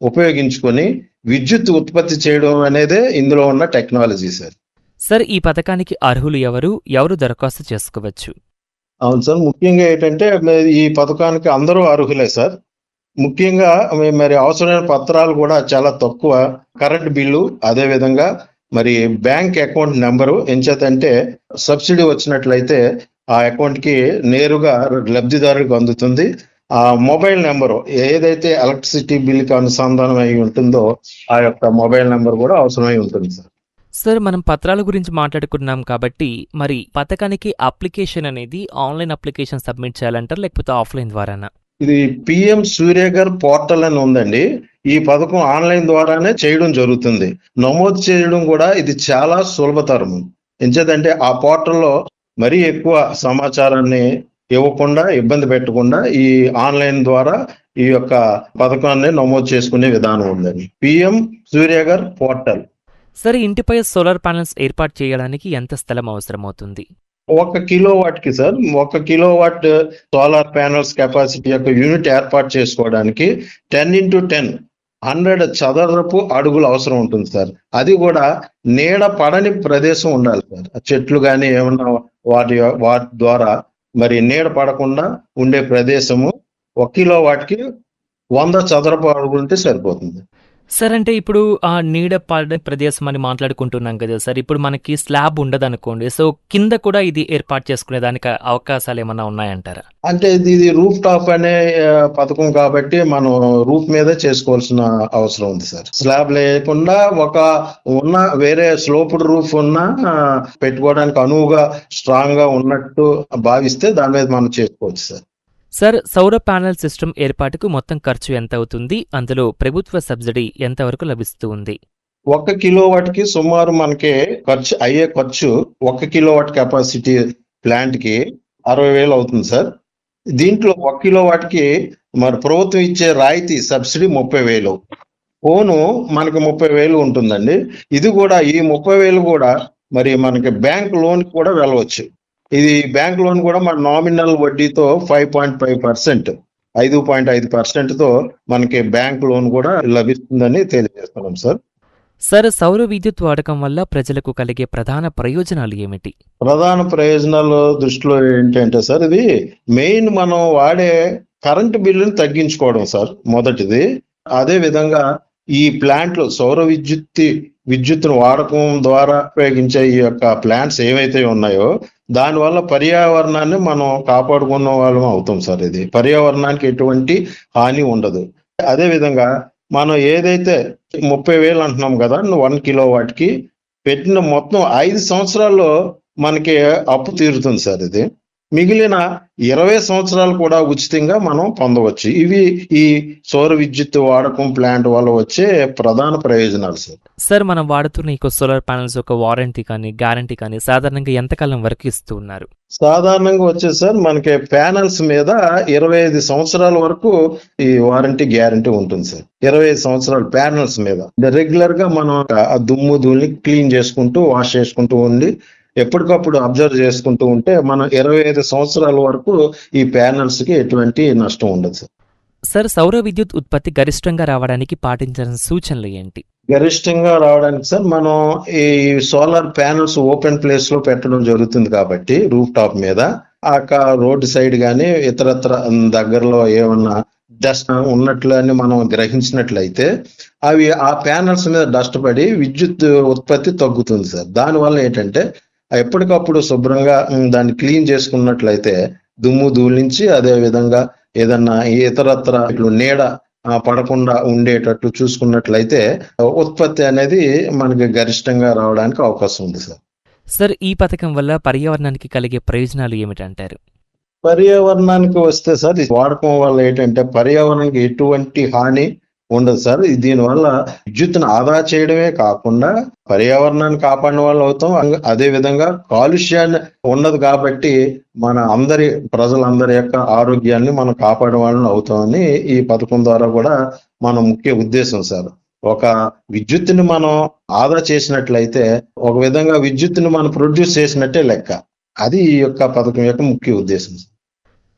ఉపయోగించుకొని విద్యుత్ ఉత్పత్తి చేయడం అనేదే ఇందులో ఉన్న టెక్నాలజీ సార్ సార్ ఈ పథకానికి అర్హులు ఎవరు ఎవరు దరఖాస్తు చేసుకోవచ్చు అవును సార్ ముఖ్యంగా ఏంటంటే మరి ఈ పథకానికి అందరూ అర్హులే సార్ ముఖ్యంగా మ- మరి అవసరమైన పత్రాలు కూడా చాలా తక్కువ కరెంట్ బిల్లు అదే విధంగా మరి బ్యాంక్ అకౌంట్ నెంబరు ఎంచేతంటే సబ్సిడీ వచ్చినట్లయితే ఆ అకౌంట్ కి నేరుగా లబ్ధిదారుడికి అందుతుంది ఆ మొబైల్ నెంబరు ఏదైతే ఎలక్ట్రిసిటీ బిల్ కి అనుసంధానం అయి ఉంటుందో ఆ యొక్క మొబైల్ నెంబర్ కూడా అవసరమై ఉంటుంది సార్ సార్ మనం పత్రాల గురించి మాట్లాడుకున్నాం కాబట్టి మరి పథకానికి అప్లికేషన్ అనేది ఆన్లైన్ అప్లికేషన్ సబ్మిట్ చేయాలంటారా లేకపోతే ఆఫ్లైన్ ద్వారానా ఇది పిఎం సూర్యగర్ పోర్టల్ అని ఉందండి ఈ పథకం ఆన్లైన్ ద్వారానే చేయడం జరుగుతుంది నమోదు చేయడం కూడా ఇది చాలా సులభతరం ఎంచేదంటే ఆ పోర్టల్లో మరీ ఎక్కువ సమాచారాన్ని ఇవ్వకుండా ఇబ్బంది పెట్టకుండా ఈ ఆన్లైన్ ద్వారా ఈ యొక్క పథకాన్ని నమోదు చేసుకునే విధానం ఉందండి పిఎం సూర్యగర్ పోర్టల్ సార్ ఇంటిపై సోలార్ ప్యానెల్స్ ఏర్పాటు చేయడానికి ఎంత స్థలం అవసరమవుతుంది ఒక కిలో వాట్ కి సార్ ఒక kilowatt solar panels capacity యొక్క యూనిట్ ఏర్పాటు చేసుకోవడానికి టెన్ ఇంటూ టెన్ హండ్రెడ్ చదరపు అడుగులు అవసరం ఉంటుంది సార్ అది కూడా నీడ పడని ప్రదేశం ఉండాలి సార్ ఆ చెట్లు కానీ ఏమన్నా వాటి వాటి ద్వారా మరి నీడ పడకుండా ఉండే ప్రదేశము ఒక కిలో వాట్కి వంద చదరపు అడుగులు ఉంటే సరిపోతుంది సార్ అంటే ఇప్పుడు ఆ నీడ పడే ప్రదేశం అని మాట్లాడుకుంటున్నాం కదా సార్ ఇప్పుడు మనకి స్లాబ్ ఉండదు అనుకోండి సో కింద కూడా ఇది ఏర్పాటు చేసుకునే దానికి అవకాశాలు ఏమన్నా ఉన్నాయంటారా అంటే ఇది ఇది రూఫ్ టాప్ అనే ఆ, పథకం కాబట్టి మనం రూఫ్ మీదే చేసుకోవాల్సిన అవసరం ఉంది సార్ స్లాబ్ లేకుండా ఒక ఉన్న వేరే స్లోప్డ్ రూఫ్ ఉన్న ఆ, పెట్టుకోవడానికి అనువుగా స్ట్రాంగ్ గా ఉన్నట్టు భావిస్తే దాని మీద మనం చేసుకోవచ్చు సార్ సార్ సౌర ప్యానెల్ సిస్టమ్ ఏర్పాటుకు మొత్తం ఖర్చు ఎంత అవుతుంది అందులో ప్రభుత్వ సబ్సిడీ ఎంతవరకు లభిస్తూ ఉంది ఒక కిలో కి సుమారు మనకి ఖర్చు అయ్యే ఖర్చు ఒక కిలో వాట్ కెపాసిటీ ప్లాంట్ కి అరవై వేలు అవుతుంది సార్ దీంట్లో ఒక కిలో కి మరి ప్రభుత్వం ఇచ్చే రాయితీ సబ్సిడీ ముప్పై వేలు ఫోను మనకి ముప్పై వేలు ఉంటుందండి ఇది కూడా ఈ ముప్పై వేలు కూడా మరి మనకి బ్యాంక్ లోన్ కూడా వెళ్ళవచ్చు ఇది బ్యాంక్ లోన్ కూడా మన నామినల్ వడ్డీతో ఫైవ్ పాయింట్ ఫైవ్ పర్సెంట్ ఐదు పాయింట్ ఐదు పర్సెంట్ తో మనకి బ్యాంక్ లోన్ కూడా లభిస్తుందని తెలియజేస్తున్నాం సార్ సార్ సౌర విద్యుత్ వాడకం వల్ల ప్రజలకు కలిగే ప్రధాన ప్రయోజనాలు ఏమిటి ప్రధాన ప్రయోజనాలు దృష్టిలో ఏంటంటే సార్ ఇది మెయిన్ మనం వాడే కరెంటు బిల్లుని తగ్గించుకోవడం సార్ మొదటిది అదే విధంగా ఈ ప్లాంట్లు సౌర విద్యుత్ విద్యుత్తును వాడకం ద్వారా ఉపయోగించే ఈ యొక్క ప్లాంట్స్ ఏవైతే ఉన్నాయో దానివల్ల పర్యావరణాన్ని మనం కాపాడుకున్న వాళ్ళం అవుతాం సార్ ఇది పర్యావరణానికి ఎటువంటి హాని ఉండదు అదే విధంగా మనం ఏదైతే ముప్పై వేలు అంటున్నాం కదా వన్ కిలో వాటికి పెట్టిన మొత్తం ఐదు సంవత్సరాల్లో మనకి అప్పు తీరుతుంది సార్ ఇది మిగిలిన ఇరవై సంవత్సరాలు కూడా ఉచితంగా మనం పొందవచ్చు ఇవి ఈ సౌర విద్యుత్ వాడకం ప్లాంట్ వల్ల వచ్చే ప్రధాన ప్రయోజనాలు సార్ సార్ మనం వాడుతున్న ఈ సోలార్ ప్యానెల్స్ యొక్క వారంటీ కానీ గ్యారంటీ కానీ సాధారణంగా ఎంతకాలం వరకు ఇస్తూ ఉన్నారు సాధారణంగా వచ్చే సార్ మనకి ప్యానల్స్ మీద ఇరవై ఐదు సంవత్సరాల వరకు ఈ వారంటీ గ్యారంటీ ఉంటుంది సార్ ఇరవై ఐదు సంవత్సరాలు ప్యానల్స్ మీద రెగ్యులర్ గా మనం ఆ దుమ్ము ధూళి క్లీన్ చేసుకుంటూ వాష్ చేసుకుంటూ ఉండి ఎప్పటికప్పుడు అబ్జర్వ్ చేసుకుంటూ ఉంటే మనం ఇరవై ఐదు సంవత్సరాల వరకు ఈ ప్యానల్స్ కి ఎటువంటి నష్టం ఉండదు సార్ సార్ సౌర విద్యుత్ ఉత్పత్తి గరిష్టంగా రావడానికి పాటించాల్సిన సూచనలు ఏంటి గరిష్టంగా రావడానికి సార్ మనం ఈ సోలార్ ప్యానల్స్ ఓపెన్ ప్లేస్ లో పెట్టడం జరుగుతుంది కాబట్టి రూఫ్ టాప్ మీద ఆ రోడ్ సైడ్ గానీ ఇతరత్ర దగ్గరలో ఏమన్నా డస్ట్ ఉన్నట్లు అని మనం గ్రహించినట్లయితే అవి ఆ ప్యానల్స్ మీద డస్ట్ పడి విద్యుత్ ఉత్పత్తి తగ్గుతుంది సార్ దానివల్ల ఏంటంటే ఎప్పటికప్పుడు శుభ్రంగా ఉమ్, దాన్ని క్లీన్ చేసుకున్నట్లయితే దుమ్ము ధూళించి అదే విధంగా ఏదన్నా ఇతరత్ర ఇట్లు నీడ ఆ, పడకుండా ఉండేటట్టు చూసుకున్నట్లయితే ఉత్పత్తి అనేది మనకి గరిష్టంగా రావడానికి అవకాశం ఉంది సార్ సార్ ఈ పథకం వల్ల పర్యావరణానికి కలిగే ప్రయోజనాలు ఏమిటంటారు పర్యావరణానికి వస్తే సార్ ఈ వాడకం వల్ల ఏంటంటే పర్యావరణానికి ఎటువంటి హాని ఉండదు సార్ ఇది దీనివల్ల విద్యుత్తును ఆదా చేయడమే కాకుండా పర్యావరణాన్ని కాపాడిన వాళ్ళు అవుతాం అంగ- అదే విధంగా కాలుష్యాన్ని ఉండదు కాబట్టి మన అందరి ప్రజలందరి యొక్క ఆరోగ్యాన్ని మనం కాపాడే వాళ్ళని అవుతామని ఈ పథకం ద్వారా కూడా మన ముఖ్య ఉద్దేశం సార్ ఒక విద్యుత్తుని మనం ఆదా చేసినట్లయితే ఒక విధంగా విద్యుత్తుని మనం ప్రొడ్యూస్ చేసినట్టే లెక్క అది ఈ యొక్క పథకం యొక్క ముఖ్య ఉద్దేశం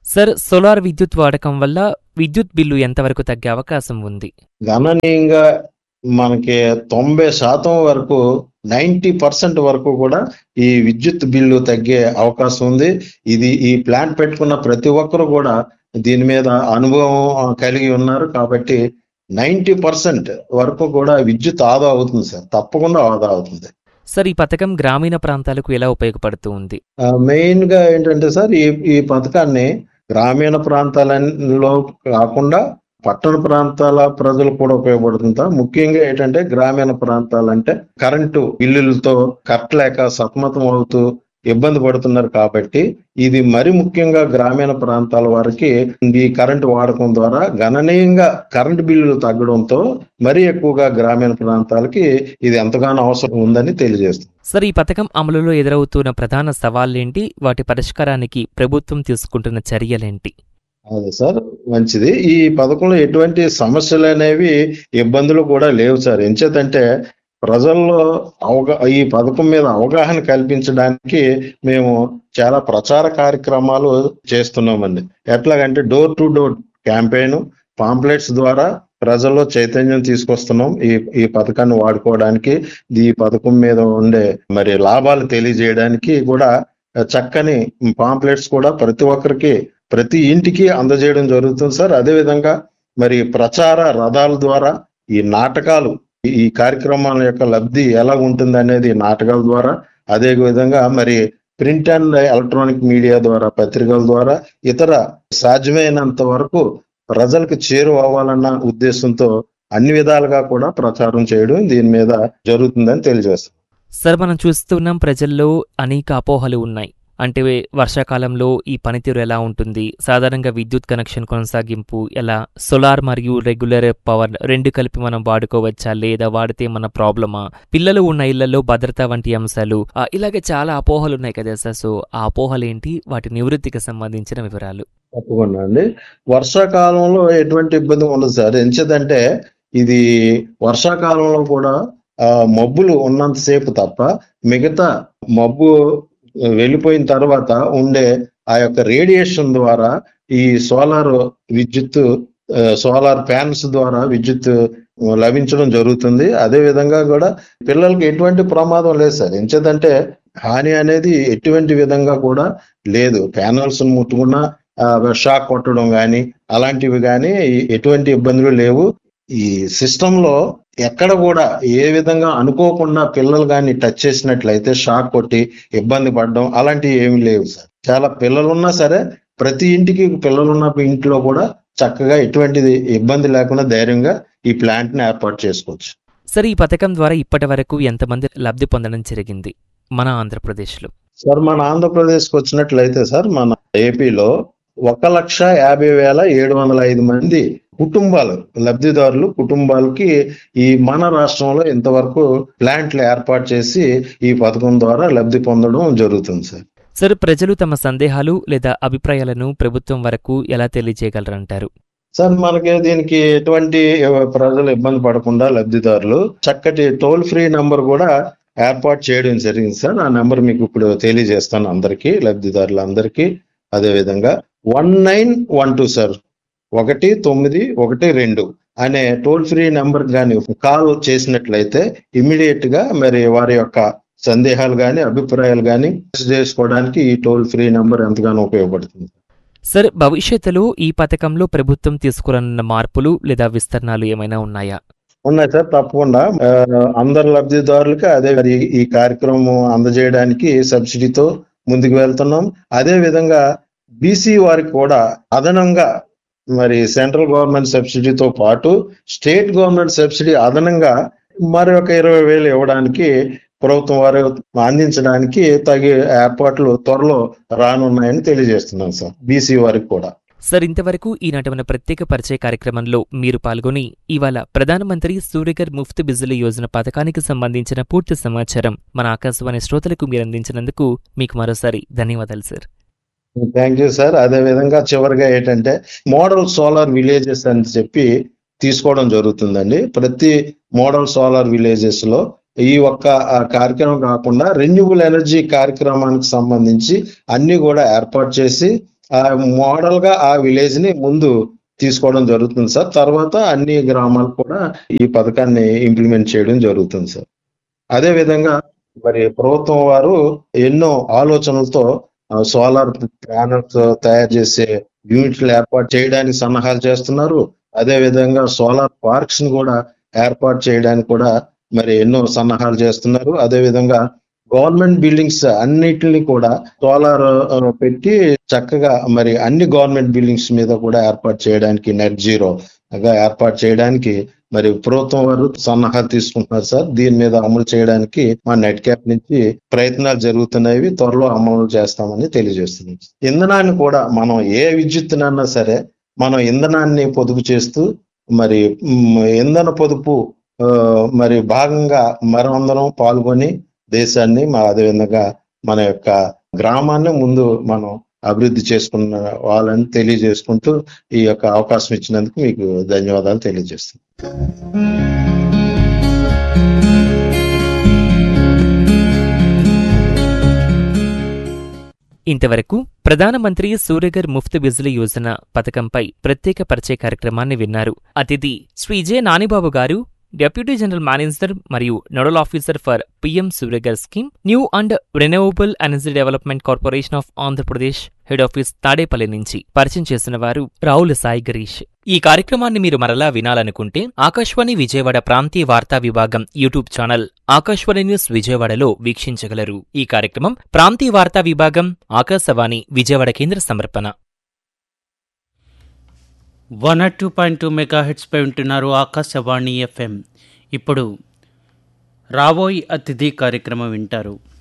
సార్ సోలార్ విద్యుత్ వాడకం వల్ల విద్యుత్ బిల్లు ఎంతవరకు తగ్గే అవకాశం ఉంది గణనీయంగా మనకి తొంభై శాతం వరకు నైంటీ పర్సెంట్ వరకు కూడా ఈ విద్యుత్ బిల్లు తగ్గే అవకాశం ఉంది ఇది ఈ ప్లాంట్ పెట్టుకున్న ప్రతి ఒక్కరు కూడా దీని మీద అనుభవం ఆ, కలిగి ఉన్నారు కాబట్టి నైంటీ పర్సెంట్ వరకు కూడా విద్యుత్ ఆదా అవుతుంది సార్ తప్పకుండా ఆదా అవుతుంది సార్ ఈ పథకం గ్రామీణ ప్రాంతాలకు ఎలా ఉపయోగపడుతూ ఉంది మెయిన్ గా ఏంటంటే సార్ ఈ ఈ పథకాన్ని గ్రామీణ ప్రాంతాలలో కాకుండా పట్టణ ప్రాంతాల ప్రజలు కూడా ఉపయోగపడుతుంది సార్. ముఖ్యంగా ఏంటంటే గ్రామీణ ప్రాంతాలంటే కరెంటు బిల్లులతో కట్టలేక సతమతం అవుతూ ఇబ్బంది పడుతున్నారు కాబట్టి ఇది మరి ముఖ్యంగా గ్రామీణ ప్రాంతాల వారికి ఈ కరెంటు వాడకం ద్వారా గణనీయంగా కరెంటు బిల్లులు తగ్గడంతో మరీ ఎక్కువగా గ్రామీణ ప్రాంతాలకి ఇది ఎంతగానో అవసరం ఉందని తెలియజేస్తుంది సార్ ఈ పథకం అమలులో ఎదురవుతున్న ప్రధాన సవాళ్ళేంటి వాటి పరిష్కారానికి ప్రభుత్వం తీసుకుంటున్న చర్యలేంటి అదే సార్ మంచిది ఈ పథకంలో ఎటువంటి సమస్యలు అనేవి ఇబ్బందులు కూడా లేవు సార్ ఎంచేతంటే ప్రజల్లో అవగా ఈ పథకం మీద అవగాహన కల్పించడానికి మేము చాలా ప్రచార కార్యక్రమాలు చేస్తున్నామండి ఎట్లాగంటే door to door campaign pamphlets ద్వారా ప్రజల్లో చైతన్యం తీసుకొస్తున్నాం ఈ ఈ పథకాన్ని వాడుకోవడానికి ఈ పథకం మీద ఉండే మరి లాభాలు తెలియజేయడానికి కూడా చక్కని పాంప్లెట్స్ కూడా ప్రతి ఒక్కరికి ప్రతి ఇంటికి అందజేయడం జరుగుతుంది సార్ అదే విధంగా మరి ప్రచార రథాల ద్వారా ఈ నాటకాలు ఈ- ఈ కార్యక్రమాల యొక్క లబ్ధి ఎలా ఉంటుంది అనేది నాటకాల ద్వారా అదే విధంగా మరి ప్రింట్ అండ్ ఎలక్ట్రానిక్ మీడియా ద్వారా పత్రికల ద్వారా ఇతర సాధ్యమైనంత వరకు ప్రజలకు చేరువ అవ్వాలన్న ఉద్దేశంతో అన్ని విధాలుగా కూడా ప్రచారం చేయడం దీని మీద జరుగుతుందని తెలియజేస్తాం సార్ మనం చూస్తున్నాం ప్రజల్లో అనేక అపోహలు ఉన్నాయి అంటే వర్షాకాలంలో ఈ పనితీరు ఎలా ఉంటుంది సాధారణంగా విద్యుత్ కనెక్షన్ కొనసాగింపు ఎలా సోలార్ మరియు రెగ్యులర్ పవర్ రెండు కలిపి మనం వాడుకోవచ్చా లేదా వాడితే మన ప్రాబ్లమా పిల్లలు ఉన్న ఇళ్లలో భద్రత వంటి అంశాలు ఆ, ఇలాగే చాలా అపోహలు ఉన్నాయి కదా సార్ సో ఆ అపోహలు ఏంటి వాటి నివృత్తికి సంబంధించిన వివరాలు తప్పకుండా అండి వర్షాకాలంలో ఎటువంటి ఇబ్బంది ఉండదు సార్ ఎంచేదంటే ఇది వర్షాకాలంలో కూడా ఆ, మబ్బులు ఉన్నంతసేపు తప్ప మిగతా మబ్బు వెళ్ళిపోయిన తర్వాత ఉండే ఆ యొక్క రేడియేషన్ ద్వారా ఈ సోలార్ విద్యుత్ సోలార్ ప్యానల్స్ ద్వారా విద్యుత్ లభించడం జరుగుతుంది అదే విధంగా కూడా పిల్లలకి ఎటువంటి ప్రమాదం లేదు సార్ ఎంచేదంటే హాని అనేది ఎటువంటి విధంగా కూడా లేదు ప్యానల్స్ ముట్టుకున్నా ఆ, షాక్ కొట్టడం కానీ అలాంటివి కానీ ఎటువంటి ఇబ్బందులు లేవు ఈ సిస్టమ్ లో ఎక్కడ కూడా ఏ విధంగా అనుకోకుండా పిల్లలు కానీ టచ్ చేసినట్లయితే షాక్ కొట్టి ఇబ్బంది పడడం అలాంటివి ఏమి లేవు సార్ చాలా పిల్లలు ఉన్నా సరే ప్రతి ఇంటికి పిల్లలున్న ఇంట్లో కూడా చక్కగా ఎటువంటిది ఇబ్బంది లేకుండా ధైర్యంగా ఈ ప్లాంట్ ని ఏర్పాటు చేసుకోవచ్చు సార్ ఈ పథకం ద్వారా ఇప్పటి వరకు ఎంతమంది లబ్ధి పొందడం జరిగింది మన ఆంధ్రప్రదేశ్లో సార్ మన ఆంధ్రప్రదేశ్కి వచ్చినట్లయితే సార్ మన ఏపీలో ఒక లక్ష యాభై వేల ఏడు వందల ఐదు మంది కుటుంబాలు లబ్ధిదారులు కుటుంబాలకి ఈ మన రాష్ట్రంలో ఇంతవరకు ప్లాంట్లు ఏర్పాటు చేసి ఈ పథకం ద్వారా లబ్ధి పొందడం జరుగుతుంది సార్ సార్ ప్రజలు తమ సందేహాలు లేదా అభిప్రాయాలను ప్రభుత్వం వరకు ఎలా తెలియజేయగలరంటారు సార్ మనకి దీనికి ఎటువంటి ప్రజలు ఇబ్బంది పడకుండా లబ్ధిదారులు చక్కటి టోల్ ఫ్రీ నంబర్ కూడా ఏర్పాటు చేయడం జరిగింది సార్ ఆ నెంబర్ మీకు ఇప్పుడు తెలియజేస్తాను అందరికీ లబ్ధిదారులందరికీ అదే విధంగా one nine one two sir ఒకటి తొమ్మిది ఒకటి రెండు అనే టోల్ ఫ్రీ నెంబర్ కానీ కాల్ చేసినట్లయితే ఇమీడియట్ గా మరి వారి యొక్క సందేహాలు కానీ అభిప్రాయాలు కానీ చేసుకోవడానికి ఈ టోల్ ఫ్రీ నెంబర్ ఎంతగానో ఉపయోగపడుతుంది సార్ భవిష్యత్తులో ఈ పథకంలో ప్రభుత్వం తీసుకురానున్న మార్పులు లేదా విస్తరణలు ఏమైనా ఉన్నాయా ఉన్నాయి సార్ తప్పకుండా ఆ, అందరు లబ్ధిదారులకి అదే మరి ఈ కార్యక్రమం అందజేయడానికి సబ్సిడీతో ముందుకు వెళ్తున్నాం అదే విధంగా బీసీ వారికి కూడా అదనంగా మరి సెంట్రల్ గవర్నమెంట్ సబ్సిడీతో పాటు స్టేట్ గవర్నమెంట్ సబ్సిడీ అదనంగా మరి ఒక ఇరవై వేలు ఇవ్వడానికి ప్రభుత్వం వారు అందించడానికి తగి ఏర్పాట్లు త్వరలో రానున్నాయని తెలియజేస్తున్నాం సార్ బీసీ వారికి కూడా సార్ ఇంతవరకు ఈనాటి మన ప్రత్యేక పరిచయ కార్యక్రమంలో మీరు పాల్గొని ఇవాళ ప్రధానమంత్రి సూర్యగర్ ముఫ్త్ బిజ్లీ యోజన పథకానికి సంబంధించిన పూర్తి సమాచారం మన ఆకాశవాణి శ్రోతలకు మీరు అందించినందుకు మీకు మరోసారి ధన్యవాదాలు సార్ థ్యాంక్ యూ సార్ అదే విధంగా చివరిగా ఏంటంటే మోడల్ సోలార్ విలేజెస్ అని చెప్పి తీసుకోవడం జరుగుతుందండి ప్రతి మోడల్ సోలార్ విలేజెస్ లో ఈ ఒక్క ఆ, కార్యక్రమం కాకుండా రెన్యూబుల్ ఎనర్జీ కార్యక్రమానికి సంబంధించి అన్ని కూడా ఏర్పాటు చేసి ఆ మోడల్ గా ఆ విలేజ్ ని ముందు తీసుకోవడం జరుగుతుంది సార్ తర్వాత అన్ని గ్రామాలు కూడా ఈ పథకాన్ని ఇంప్లిమెంట్ చేయడం జరుగుతుంది సార్ అదే విధంగా మరి ప్రభుత్వం వారు ఎన్నో ఆలోచనలతో సోలార్ ప్యానల్స్ తయారు చేసే యూనిట్లు ఏర్పాటు చేయడానికి సన్నాహాలు చేస్తున్నారు అదే విధంగా సోలార్ పార్క్స్ ని కూడా ఏర్పాటు చేయడానికి కూడా మరి ఎన్నో సన్నాహాలు చేస్తున్నారు అదే విధంగా గవర్నమెంట్ బిల్డింగ్స్ అన్నిటిని కూడా సోలార్ పెట్టి చక్కగా మరి అన్ని గవర్నమెంట్ బిల్డింగ్స్ మీద కూడా ఏర్పాటు చేయడానికి నెట్ జీరో గా ఏర్పాటు చేయడానికి మరి ప్రభుత్వం వారు సన్నాహాలు తీసుకుంటున్నారు సార్ దీని మీద అమలు చేయడానికి మా నెట్ క్యాప్ నుంచి ప్రయత్నాలు జరుగుతున్నాయి త్వరలో అమలు చేస్తామని తెలియజేస్తున్నాం ఇంధనాన్ని కూడా మనం ఏ విద్యుత్తునన్నా సరే మనం ఇంధనాన్ని పొదుపు చేస్తూ మరి మ్, ఇంధన పొదుపు ఆ, మరి భాగంగా మనందరం పాల్గొని దేశాన్ని మా అదేవిధంగా మన యొక్క గ్రామాన్ని ముందు మనం అభివృద్ధి చేసుకున్న వాళ్ళని తెలియజేసుకుంటూ ఈ యొక్క అవకాశం ఇచ్చినందుకు మీకు ధన్యవాదాలు తెలియజేస్తున్నాను ఇంతవరకు ప్రధానమంత్రి సూర్యగర్ ముఫ్త్ బిజ్లీ యోజన పథకంపై ప్రత్యేక పరిచయ కార్యక్రమాన్ని విన్నారు అతిథి శ్రీ జె నానిబాబు గారు డెప్యూటీ జనరల్ మేనేజర్ మరియు nodal officer for PM Surya Ghar scheme new and renewable energy development corporation of Andhra Pradesh head office Tadepalli నుంచి పరిచయం చేసిన వారు రావుల సాయి గిరీష్ ఈ కార్యక్రమాన్ని మీరు మరలా వినాలనుకుంటే ఆకాశవాణి విజయవాడ ప్రాంతీయ వార్తా విభాగం యూట్యూబ్ ఛానల్ ఆకాశవాణి న్యూస్ విజయవాడలో వీక్షించగలరు ఈ కార్యక్రమం ప్రాంతీయ వార్తా విభాగం ఆకాశవాణి విజయవాడ కేంద్ర సమర్పణ one R two point two mega హెడ్స్పై ఉంటున్నారు ఆకాశవాణి ఎఫ్ఎం ఇప్పుడు రాబోయ్ అతిథి కార్యక్రమం వింటారు